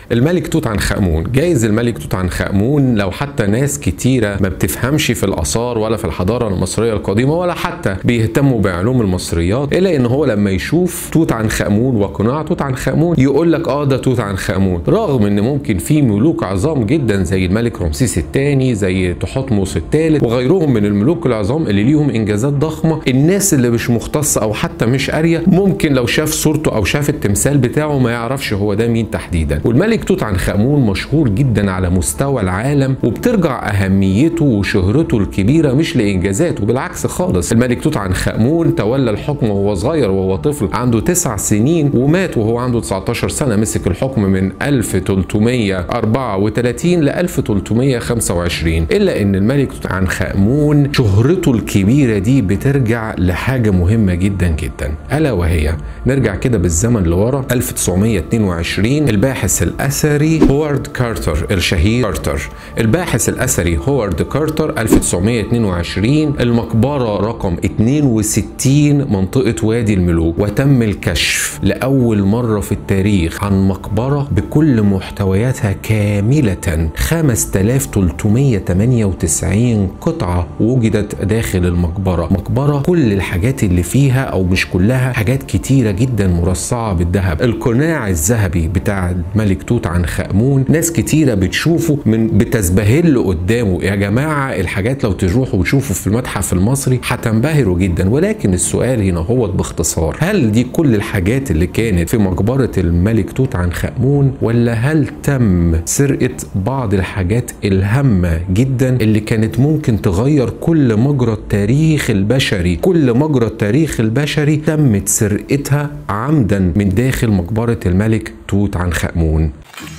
الملك توت عنخ امون جايز الملك توت عنخ امون لو حتى ناس كتيره ما بتفهمش في الاثار ولا في الحضاره المصريه القديمه ولا حتى بيهتموا بعلوم المصريات الا ان هو لما يشوف توت عنخ امون وقناع توت عنخ امون يقول لك اه ده توت عنخ امون رغم ان ممكن في ملوك عظام جدا زي الملك رمسيس الثاني زي تحتمس الثالث وغيرهم من الملوك العظام اللي ليهم انجازات ضخمه الناس اللي مش مختصه او حتى مش قاريه ممكن لو شاف صورته او شاف التمثال بتاعه ما يعرفش هو ده مين تحديدا والملك توت عنخ امون مشهور جدا على مستوى العالم وبترجع اهميته وشهرته الكبيره مش لانجازاته بالعكس خالص الملك توت عنخ امون تولى الحكم وهو صغير وهو طفل عنده تسع سنين ومات وهو عنده 19 سنه مسك الحكم من 1334 ل 1325 الا ان الملك توت عنخ امون شهرته الكبيره دي بترجع لحاجه مهمه جدا جدا الا وهي نرجع كده بالزمن لورا 1922 الباحث الاثري هوارد كارتر الشهير كارتر الباحث الاثري هوارد كارتر 1922 المقبره رقم 62 منطقه وادي الملوك وتم الكشف لاول مره في التاريخ عن مقبره بكل محتوياتها كامله 5398 قطعه وجدت داخل المقبره مقبره كل الحاجات اللي فيها او مش كلها حاجات كتيره جدا مرصعه بالذهب القناع الذهبي بتاع الملك توت عنخ امون ناس كتيره بتشوفه من بتزبهر قدامه يا جماعه الحاجات لو تروحوا وتشوفوا في المتحف المصري هتنبهروا جدا ولكن السؤال هنا هو باختصار هل دي كل الحاجات اللي كانت في مقبره الملك توت عنخ امون ولا هل تم سرقه بعض الحاجات الهامه جدا اللي كانت ممكن تغير كل مجرى التاريخ البشري كل مجرى التاريخ البشري تمت سرقتها عمدا من داخل مقبره الملك توت عنخ امون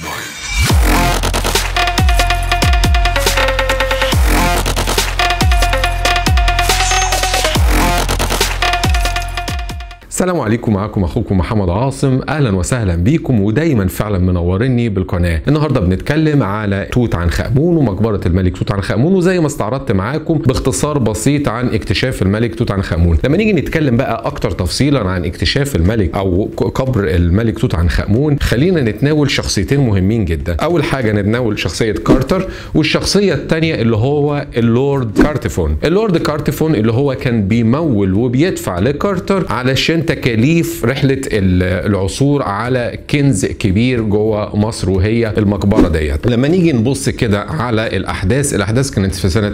السلام عليكم معاكم اخوكم محمد عاصم اهلا وسهلا بيكم ودايما فعلا منورني بالقناه النهارده بنتكلم على توت عنخ امون ومقبره الملك توت عنخ امون وزي ما استعرضت معاكم باختصار بسيط عن اكتشاف الملك توت عنخ امون لما نيجي نتكلم بقى اكتر تفصيلا عن اكتشاف الملك او قبر الملك توت عنخ امون خلينا نتناول شخصيتين مهمين جدا اول حاجه نتناول شخصيه كارتر والشخصيه الثانيه اللي هو اللورد كارتيفون اللورد كارتيفون اللي هو كان بيمول وبيدفع لكارتر علشان تكاليف رحله العثور على كنز كبير جوه مصر وهي المقبره ديت لما نيجي نبص كده على الاحداث الاحداث كانت في سنه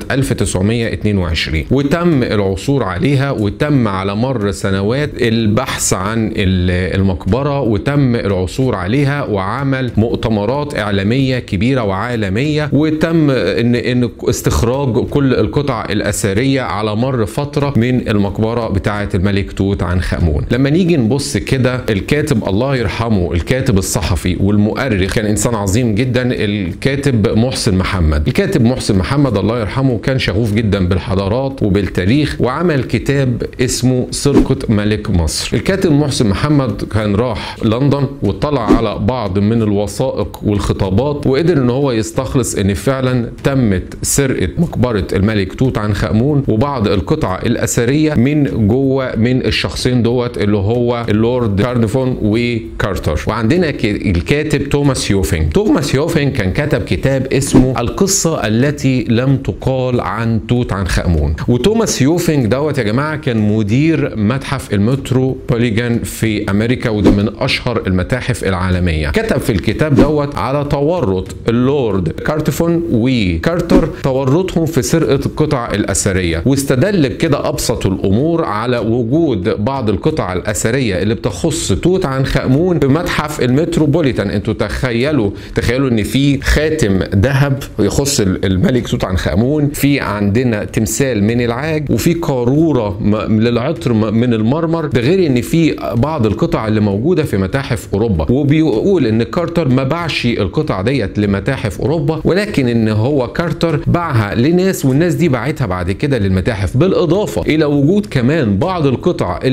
1922 وتم العثور عليها وتم على مر سنوات البحث عن المقبره وتم العثور عليها وعمل مؤتمرات اعلاميه كبيره وعالميه وتم ان ان استخراج كل القطع الاثريه على مر فتره من المقبره بتاعه الملك توت عنخ امون لما نيجي نبص كده الكاتب الله يرحمه الكاتب الصحفي والمؤرخ كان انسان عظيم جدا الكاتب محسن محمد الكاتب محسن محمد الله يرحمه كان شغوف جدا بالحضارات وبالتاريخ وعمل كتاب اسمه سرقة ملك مصر الكاتب محسن محمد كان راح لندن واطلع على بعض من الوثائق والخطابات وقدر ان هو يستخلص ان فعلا تمت سرقة مقبرة الملك توت عنخ امون وبعض القطع الاثريه من جوه من الشخصين دوت اللي هو اللورد كارنفون وكارتر وعندنا الكاتب توماس يوفينج توماس يوفينج كان كتب كتاب اسمه القصة التي لم تقال عن توت عنخ امون وتوماس يوفينج دوت يا جماعة كان مدير متحف المتروبوليجان في امريكا وده من اشهر المتاحف العالمية كتب في الكتاب دوت على تورط اللورد كارتفون وكارتر تورطهم في سرقة القطع الاثرية واستدل بكده ابسط الامور على وجود بعض القطع الاثريه اللي بتخص توت عنخ امون في متحف المتروبوليتان انتوا تخيلوا تخيلوا ان في خاتم ذهب يخص الملك توت عنخ امون في عندنا تمثال من العاج وفي قاروره للعطر من المرمر ده غير ان في بعض القطع اللي موجوده في متاحف اوروبا وبيقول ان كارتر ما باعش القطع ديت لمتاحف اوروبا ولكن ان هو كارتر باعها لناس والناس دي باعتها بعد كده للمتاحف بالاضافه الى وجود كمان بعض القطع اللي موجوده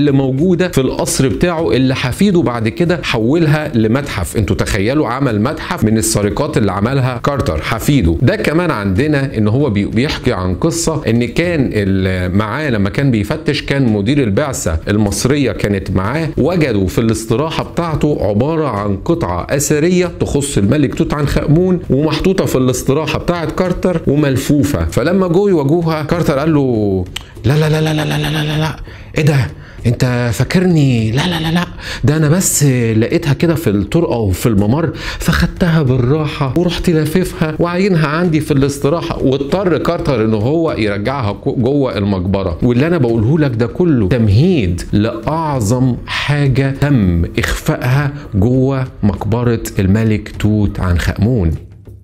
موجوده في القصر بتاعه اللي حفيده بعد كده حولها لمتحف انتوا تخيلوا عمل متحف من السرقات اللي عملها كارتر حفيده ده كمان عندنا ان هو بيحكي عن قصه ان كان معاه لما كان بيفتش كان مدير البعثه المصريه كانت معاه وجدوا في الاستراحه بتاعته عباره عن قطعه اثريه تخص الملك توت عنخ امون ومحطوطه في الاستراحه بتاعه كارتر وملفوفه فلما جو يواجهوها كارتر قال له لا لا لا لا لا لا لا لا, لا. ايه ده انت فاكرني لا لا لا لا ده انا بس لقيتها كده في الطرقه وفي الممر فخدتها بالراحه ورحت لاففها وعينها عندي في الاستراحه واضطر كارتر ان هو يرجعها جوه المقبره واللي انا بقوله لك ده كله تمهيد لاعظم حاجه تم اخفائها جوه مقبره الملك توت عنخ امون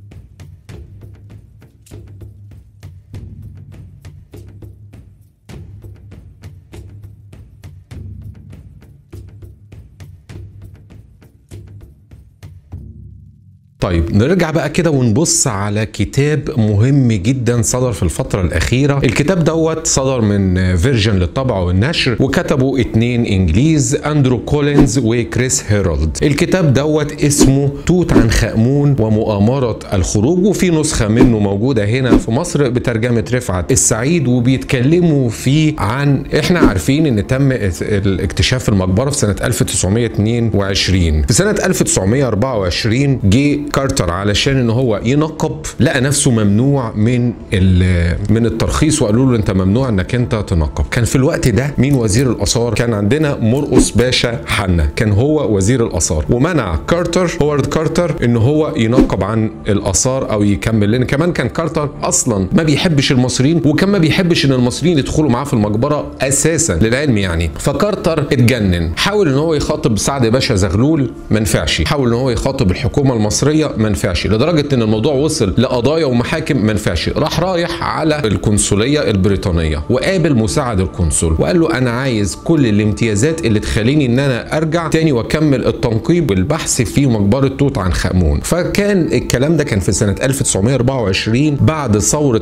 طيب نرجع بقى كده ونبص على كتاب مهم جدا صدر في الفترة الأخيرة الكتاب دوت صدر من فيرجن للطبع والنشر وكتبه اتنين إنجليز أندرو كولينز وكريس هيرولد الكتاب دوت اسمه توت عنخ آمون ومؤامرة الخروج وفي نسخة منه موجودة هنا في مصر بترجمة رفعت السعيد وبيتكلموا فيه عن احنا عارفين ان تم اكتشاف المقبرة في سنة 1922 في سنة 1924 جه كارتر علشان ان هو ينقب لقى نفسه ممنوع من من الترخيص وقالوا له انت ممنوع انك انت تنقب كان في الوقت ده مين وزير الاثار كان عندنا مرقس باشا حنا كان هو وزير الاثار ومنع كارتر هوارد كارتر ان هو ينقب عن الاثار او يكمل لان كمان كان كارتر اصلا ما بيحبش المصريين وكان ما بيحبش ان المصريين يدخلوا معاه في المقبره اساسا للعلم يعني فكارتر اتجنن حاول ان هو يخاطب سعد باشا زغلول ما نفعش حاول ان هو يخاطب الحكومه المصريه ما نفعش لدرجه ان الموضوع وصل لقضايا ومحاكم ما نفعش راح رايح على القنصليه البريطانيه وقابل مساعد القنصل وقال له انا عايز كل الامتيازات اللي تخليني ان انا ارجع تاني واكمل التنقيب والبحث في مقبره توت عنخ امون فكان الكلام ده كان في سنه 1924 بعد ثوره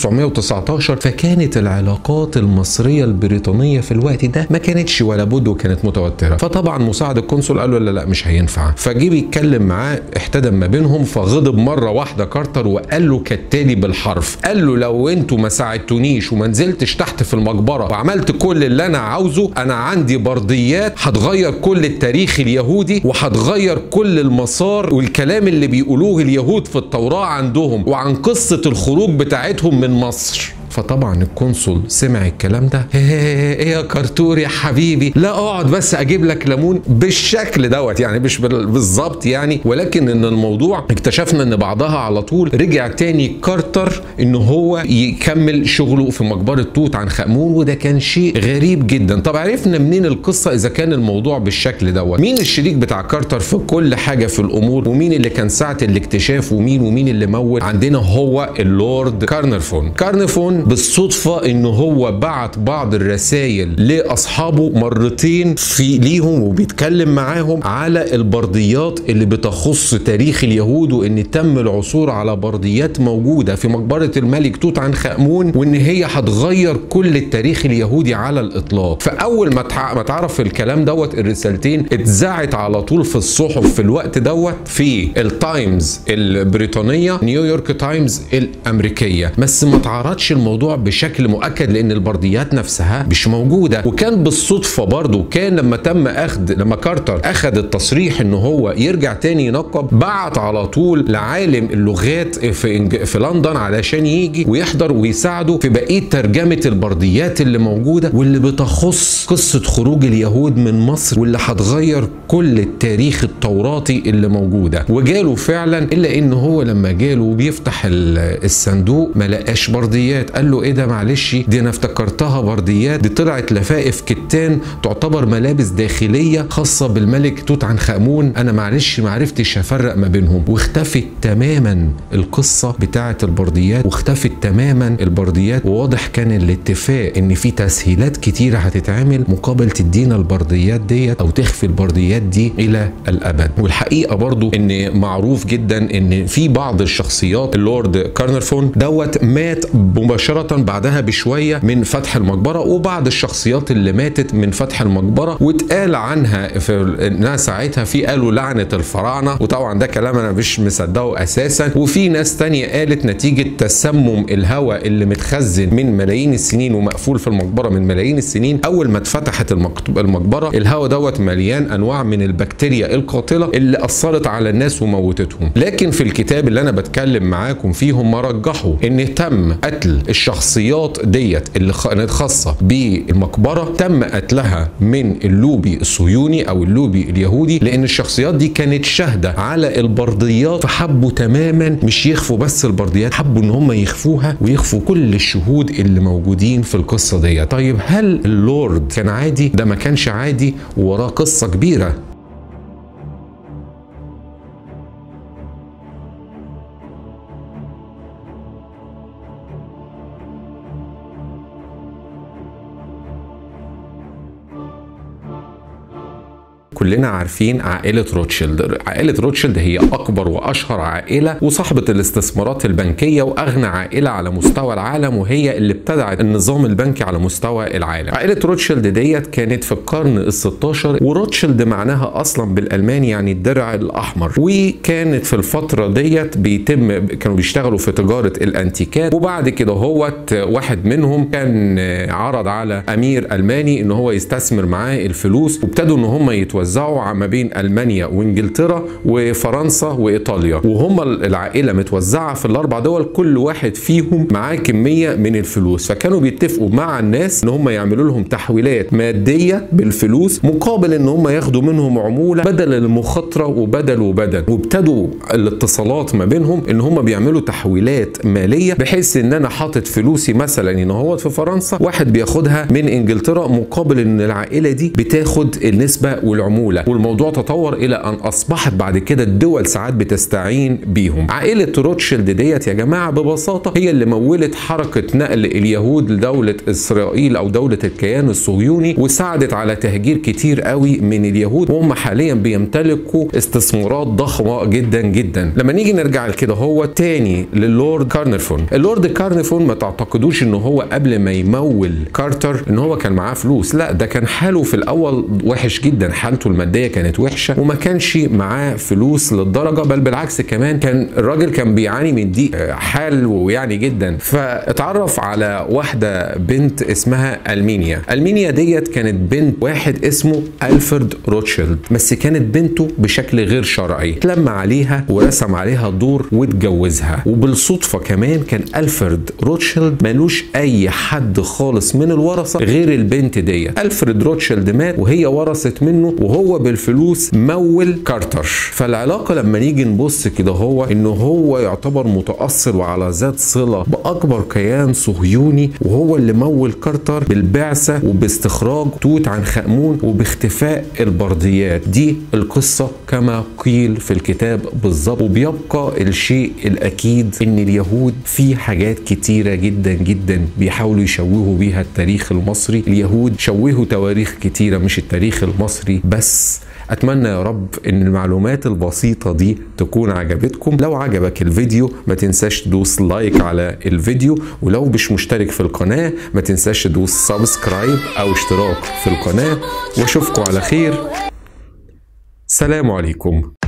1919 فكانت العلاقات المصريه البريطانيه في الوقت ده ما كانتش ولا بد وكانت متوتره فطبعا مساعد القنصل قال له لا لا مش هينفع فجه بيتكلم معاه احتدم ما بينهم فغضب مره واحده كارتر وقال له كالتالي بالحرف قال له لو انتوا ما ساعدتونيش وما نزلتش تحت في المقبره وعملت كل اللي انا عاوزه انا عندي برديات هتغير كل التاريخ اليهودي وهتغير كل المسار والكلام اللي بيقولوه اليهود في التوراه عندهم وعن قصه الخروج بتاعتهم من مصر فطبعا القنصل سمع الكلام ده ايه يا كرتور يا حبيبي لا اقعد بس اجيب لك ليمون بالشكل دوت يعني مش بالظبط يعني ولكن ان الموضوع اكتشفنا ان بعدها على طول رجع تاني كارتر ان هو يكمل شغله في مقبره توت عنخ امون وده كان شيء غريب جدا طب عرفنا منين القصه اذا كان الموضوع بالشكل دوت مين الشريك بتاع كارتر في كل حاجه في الامور ومين اللي كان ساعه الاكتشاف ومين ومين اللي مول عندنا هو اللورد كارنرفون كارنرفون بالصدفة ان هو بعت بعض الرسائل لاصحابه مرتين في ليهم وبيتكلم معاهم على البرديات اللي بتخص تاريخ اليهود وان تم العثور على برديات موجودة في مقبرة الملك توت عنخ امون وان هي هتغير كل التاريخ اليهودي على الاطلاق فاول ما ما تعرف الكلام دوت الرسالتين اتذاعت على طول في الصحف في الوقت دوت في التايمز البريطانية نيويورك تايمز الامريكية بس ما تعرضش الموضوع الموضوع بشكل مؤكد لان البرديات نفسها مش موجوده وكان بالصدفه برضو كان لما تم اخذ لما كارتر اخذ التصريح ان هو يرجع تاني ينقب بعت على طول لعالم اللغات في في لندن علشان يجي ويحضر ويساعده في بقيه ترجمه البرديات اللي موجوده واللي بتخص قصه خروج اليهود من مصر واللي هتغير كل التاريخ التوراتي اللي موجوده وجاله فعلا الا ان هو لما جاله وبيفتح الصندوق ما لقاش برديات قال له ايه ده معلش دي انا افتكرتها برديات دي طلعت لفائف كتان تعتبر ملابس داخليه خاصه بالملك توت عنخ امون انا معلش ما عرفتش افرق ما بينهم واختفت تماما القصه بتاعه البرديات واختفت تماما البرديات وواضح كان الاتفاق ان في تسهيلات كتيره هتتعمل مقابل تدينا البرديات ديت او تخفي البرديات دي الى الابد والحقيقه برضو ان معروف جدا ان في بعض الشخصيات اللورد كارنرفون دوت مات مباشره مباشره بعدها بشويه من فتح المقبره وبعض الشخصيات اللي ماتت من فتح المقبره واتقال عنها في انها ساعتها في قالوا لعنه الفراعنه وطبعا ده كلام انا مش مصدقه اساسا وفي ناس تانية قالت نتيجه تسمم الهواء اللي متخزن من ملايين السنين ومقفول في المقبره من ملايين السنين اول ما اتفتحت المقبره الهواء دوت مليان انواع من البكتيريا القاتله اللي اثرت على الناس وموتتهم لكن في الكتاب اللي انا بتكلم معاكم فيهم ما رجحوا ان تم قتل الشخصيات ديت اللي كانت خاصه بالمقبره تم قتلها من اللوبي الصهيوني او اللوبي اليهودي لان الشخصيات دي كانت شاهده على البرديات فحبوا تماما مش يخفوا بس البرديات حبوا ان هم يخفوها ويخفوا كل الشهود اللي موجودين في القصه دي طيب هل اللورد كان عادي ده ما كانش عادي ووراه قصه كبيره كلنا عارفين عائلة روتشيلد عائلة روتشيلد هي أكبر وأشهر عائلة وصاحبة الاستثمارات البنكية وأغنى عائلة على مستوى العالم وهي اللي ابتدعت النظام البنكي على مستوى العالم عائلة روتشيلد ديت كانت في القرن ال 16 وروتشيلد معناها أصلا بالألماني يعني الدرع الأحمر وكانت في الفترة ديت بيتم كانوا بيشتغلوا في تجارة الأنتيكات وبعد كده هوت واحد منهم كان عرض على أمير ألماني إن هو يستثمر معاه الفلوس وابتدوا إن هم يتوزعوا توزعوا ما بين المانيا وانجلترا وفرنسا وايطاليا وهم العائله متوزعه في الاربع دول كل واحد فيهم معاه كميه من الفلوس فكانوا بيتفقوا مع الناس ان هم يعملوا لهم تحويلات ماديه بالفلوس مقابل ان هم ياخدوا منهم عموله بدل المخاطره وبدل وبدل وابتدوا الاتصالات ما بينهم ان هم بيعملوا تحويلات ماليه بحيث ان انا حاطط فلوسي مثلا ان هو في فرنسا واحد بياخدها من انجلترا مقابل ان العائله دي بتاخد النسبه والعموله العمولة والموضوع تطور إلى أن أصبحت بعد كده الدول ساعات بتستعين بيهم عائلة روتشيلد ديت يا جماعة ببساطة هي اللي مولت حركة نقل اليهود لدولة إسرائيل أو دولة الكيان الصهيوني وساعدت على تهجير كتير قوي من اليهود وهم حاليا بيمتلكوا استثمارات ضخمة جدا جدا لما نيجي نرجع لكده هو تاني للورد كارنفون اللورد كارنفون ما تعتقدوش ان هو قبل ما يمول كارتر ان هو كان معاه فلوس لا ده كان حاله في الاول وحش جدا حالته الماديه كانت وحشه وما كانش معاه فلوس للدرجه بل بالعكس كمان كان الراجل كان بيعاني من ضيق حال ويعني جدا فاتعرف على واحده بنت اسمها المينيا المينيا ديت كانت بنت واحد اسمه الفرد روتشيلد بس كانت بنته بشكل غير شرعي اتلم عليها ورسم عليها دور واتجوزها وبالصدفه كمان كان الفرد روتشيلد ملوش اي حد خالص من الورثه غير البنت ديت الفرد روتشيلد مات وهي ورثت منه وهو بالفلوس مول كارتر فالعلاقه لما نيجي نبص كده هو انه هو يعتبر متاثر وعلى ذات صله باكبر كيان صهيوني وهو اللي مول كارتر بالبعثه وباستخراج توت عنخ امون وباختفاء البرديات دي القصه كما قيل في الكتاب بالظبط وبيبقى الشيء الاكيد ان اليهود في حاجات كتيره جدا جدا بيحاولوا يشوهوا بيها التاريخ المصري اليهود شوهوا تواريخ كتيره مش التاريخ المصري بس اتمنى يا رب ان المعلومات البسيطه دي تكون عجبتكم لو عجبك الفيديو ما تنساش تدوس لايك على الفيديو ولو مش مشترك في القناه ما تنساش تدوس سبسكرايب او اشتراك في القناه واشوفكم على خير سلام عليكم